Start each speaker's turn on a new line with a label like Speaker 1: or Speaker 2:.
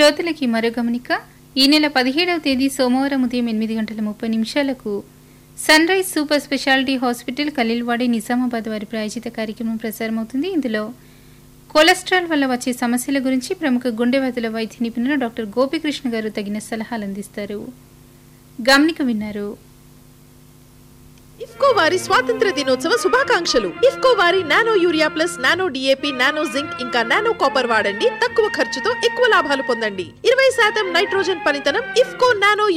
Speaker 1: శ్రోతలకి మరో గమనిక ఈ నెల పదిహేడవ తేదీ సోమవారం ఉదయం ఎనిమిది గంటల ముప్పై నిమిషాలకు sunrise super speciality hospital Khaleelwadi Nizamabad వారి ప్రాయోజిత కార్యక్రమం ప్రసారమవుతుంది ఇందులో కొలెస్ట్రాల్ వల్ల వచ్చే సమస్యల గురించి ప్రముఖ గుండె వ్యాధుల వైద్య నిపుణులు డాక్టర్ గోపికృష్ణ గారు తగిన సలహాలు అందిస్తారు గమనిక విన్నారు
Speaker 2: ఇఫ్కో వారి స్వాతంత్ర దినోత్సవ శుభాకాంక్షలు ఇఫ్కో వారి nano urea plus nano DAP nano zinc ఇంకా నానో కాపర్ వాడండి తక్కువ ఖర్చుతో ఎక్కువ లాభాలు పొందండి ఇరవై శాతం నైట్రోజన్ పనితనం ఇఫ్కో నానో